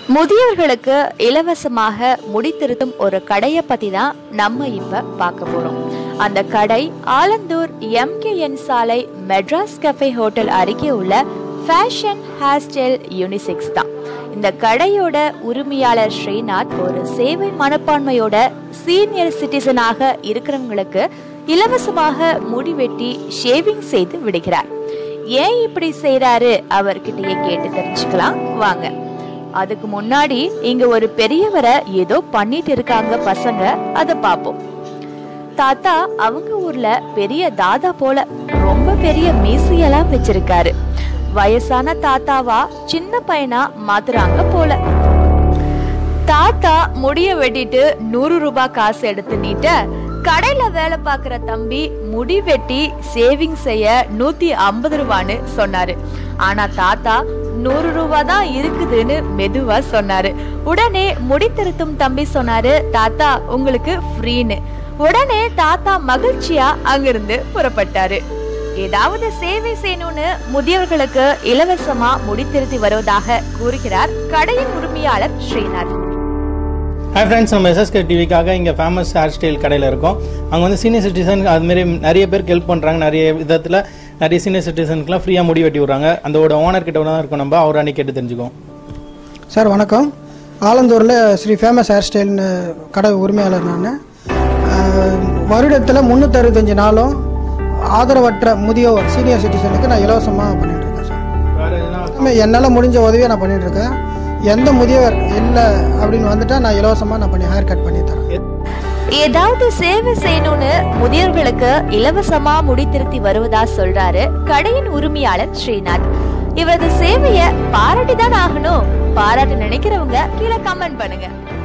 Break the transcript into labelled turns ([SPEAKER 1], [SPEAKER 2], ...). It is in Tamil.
[SPEAKER 1] முதியவர்களுக்கு இலவசமாக முடித்திருத்தும் ஒரு கடையை பத்தி தான் நம்ம இப்ப பார்க்க போறோம் அந்த கடை ஆலந்தூர் எம்கேஎன் சாலை மெட்ராஸ் கஃபே ஹோட்டல் அருகே உள்ள ஃபேஷன் ஹேர் ஸ்டைல் யூனிசெக்ஸ் தான் இந்த கடையோட உரிமையாளர் ஸ்ரீநாத் ஒரு சேவை மனப்பான்மையோட சீனியர் சிட்டிசனாக இருக்கிறவங்களுக்கு இலவசமாக முடி வெட்டி ஷேவிங் செய்து விடுகிறார் ஏன் இப்படி செய்றாரு அவர்கிட்டயே கேட்டு தெரிஞ்சுக்கலாம் வாங்க அதுக்கு முன்னாடி இங்க ஒரு பெரியவரை ஏதோ பண்ணிட்டு இருக்காங்க பசங்க அத பாப்போம் தாத்தா அவங்க ஊர்ல பெரிய தாதா போல ரொம்ப பெரிய மீசையெல்லாம் வச்சிருக்காரு வயசான தாத்தாவா சின்ன பையனா மாத்துறாங்க போல தாத்தா முடிய வெட்டிட்டு நூறு ரூபாய் காசு எடுத்து நீட்ட கடையில வேலை பார்க்குற தம்பி முடி வெட்டி சேவிங் செய்ய நூத்தி ஐம்பது ரூபான்னு சொன்னாரு ஆனா தாத்தா நூறு ரூபாய் தான் இருக்குதுன்னு மெதுவா சொன்னாரு உடனே முடி திருத்தும் தம்பி சொன்னாரு தாத்தா உங்களுக்கு ஃப்ரீன்னு உடனே தாத்தா மகிழ்ச்சியா அங்கிருந்து புறப்பட்டாரு ஏதாவது சேவை செய்யணும்னு முதியவர்களுக்கு இலவசமா முடி திருத்தி வருவதாக கூறுகிறார் கடையின் உரிமையாளர் ஸ்ரீநாத்
[SPEAKER 2] ஹாய் ஃப்ரெண்ட்ஸ் நம்ம எஸ்எஸ்கே டிவிக்காக இங்கே ஃபேமஸ் ஹேர் ஸ்டைல் கடையில் இருக்கோம் அங்கே வந்து சீனியர் சிட்டிசன் அதுமாரி நிறைய பேருக்கு ஹெல்ப் பண்ணுறாங்க நிறைய விதத்தில் நிறைய சீனியர் சிட்டிசனுக்குலாம் ஃப்ரீயாக முடி வெட்டி விட்றாங்க அதோட ஓனர் கிட்ட தான் இருக்கும் நம்ம அவர் அன்னைக்கு கேட்டு தெரிஞ்சுக்கோம்
[SPEAKER 3] சார் வணக்கம் ஆலந்தூரில் ஸ்ரீ ஃபேமஸ் ஹேர் ஸ்டைல்னு கடை உரிமையாளர் நான் வருடத்தில் முந்நூற்றறுபத்தஞ்சு நாளும் ஆதரவற்ற முதியோர் சீனியர் சிட்டிசனுக்கு நான் இலவசமாக பண்ணிட்டு இருக்கேன் சார்
[SPEAKER 2] வேறு எதுனா
[SPEAKER 3] ஆமாம் என்னால் முடிஞ்ச உதவியை நான் பண்ணிட்டு இருக்கேன் எந்த முதியவர் இல்லை அப்படின்னு வந்துட்டா நான் இலவசமாக நான் பண்ணி ஹேர் கட் பண்ணி தரேன்
[SPEAKER 1] ஏதாவது சேவை செய்யணும்னு முதியவர்களுக்கு இலவசமா முடி திருத்தி வருவதா சொல்றாரு கடையின் உரிமையாளர் ஸ்ரீநாத் இவரது சேவைய பாராட்டி தான் ஆகணும் பாராட்ட நினைக்கிறவங்க கீழே கமெண்ட் பண்ணுங்க